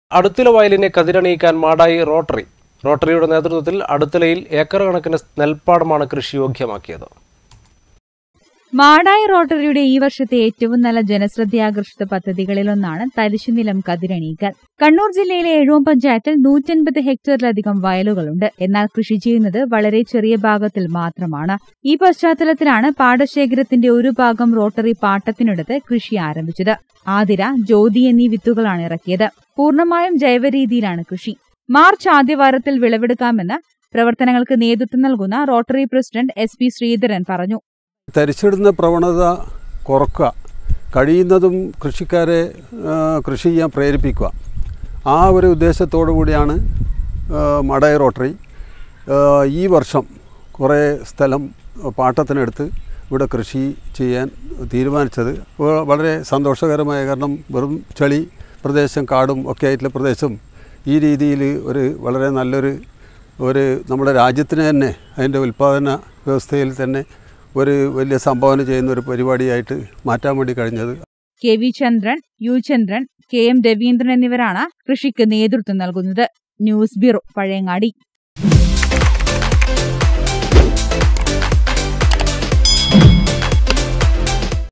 അടുത്തില വയലിനെ കതിരണിയിക്കാൻ Madayi rotary റോട്ടറിയുടെ നേതൃത്വത്തിൽ അടുത്തിലയിൽ acre കണക്കിന് നെൽപ്പാടമാണ് കൃഷിയോഗ്യമാക്കിയത് മാടായി റോട്ടറിയുടെ ഈ വർഷത്തെ ഏറ്റവും നല്ല ജനശ്രദ്ധയാകർഷിത പദ്ധതികളിലൊന്നാണ് തരിശുനിലം കതിരണിയിക്കൽ കണ്ണൂർ ജില്ലയിലെ എഴുവം പഞ്ചായത്തിൽ നൂറ്റൻപത് ഹെക്ടറിലധികം വയലുകളുണ്ട് എന്നാൽ കൃഷി ചെയ്യുന്നത് വളരെ ചെറിയ ഭാഗത്തിൽ മാത്രമാണ് ഈ പശ്ചാത്തലത്തിലാണ് പാടശേഖരത്തിന്റെ ഒരു ഭാഗം റോട്ടറി പാട്ടത്തിനെടുത്ത് കൃഷി ആരംഭിച്ചത് ആതിര ജ്യോതി എന്നീ വിത്തുകളാണ് ഇറക്കിയത് പൂർണ്ണമായും ജൈവരീതിയിലാണ് കൃഷി മാർച്ച് ആദ്യവാരത്തിൽ വിളവെടുക്കാമെന്ന് പ്രവർത്തനങ്ങൾക്ക് നേതൃത്വം നൽകുന്ന Rotary president S P Sreedharan പറഞ്ഞു തരിച്ചിടുന്ന പ്രവണത കുറക്കുക കഴിയുന്നതും കൃഷിക്കാരെ ആ, കൃഷി ചെയ്യാൻ പ്രേരിപ്പിക്കുക ആ ഒരു ഉദ്ദേശത്തോടു കൂടിയാണ് ആ, മടയ റോട്ടറി ആ, ഈ വർഷം കുറേ സ്ഥലം പാട്ടത്തിനെടുത്ത് ഇവിടെ കൃഷി ചെയ്യാൻ തീരുമാനിച്ചത് വ- വളരെ സന്തോഷകരമായ കാരണം വെറും ചളി പ്രദേശം കാടും ഒക്കെ ആയിട്ടുള്ള പ്രദേശം ഈ രീതിയിൽ ഒരു വളരെ നല്ലൊരു ഒരു നമ്മുടെ രാജ്യത്തിന് തന്നെ അതിൻ്റെ ഉൽപ്പാദന വ്യവസ്ഥയിൽ തന്നെ ഒരു വലിയ സംഭാവന ചെയ്യുന്ന ഒരു പരിപാടിയായിട്ട് മാറ്റാൻ വേണ്ടി കഴിഞ്ഞത് K V Chandran U Chandran K M Raveendran എന്നിവരാണ് കൃഷിക്ക് നേതൃത്വം നൽകുന്നത് ന്യൂസ് ബ്യൂറോ പഴയങ്ങാടി